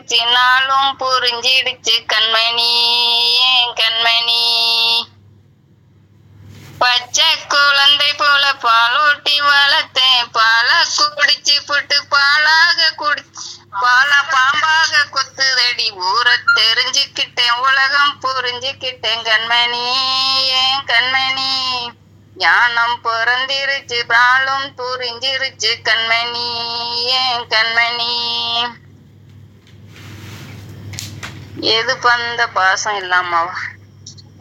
புரிஞ்சிடுச்சு நாளும் புரிஞ்சிடுச்சு கண்மணி ஏன் கண்மணி பச்சை குழந்தை போல பாலூட்டி வளர்த்தேன் பால குடிச்சு புட்டு பாலாக குடி பால பாம்பாக கொத்துதடி ஊரை தெரிஞ்சுக்கிட்டேன் உலகம் புரிஞ்சுக்கிட்டேன் கண்மணி ஏன் கண்மணி ஞானம் பிறந்திருச்சு நாளும் புரிஞ்சிருச்சு கண்மணி ஏன் கண்மணி எது பந்த பாசம் இல்லாமவா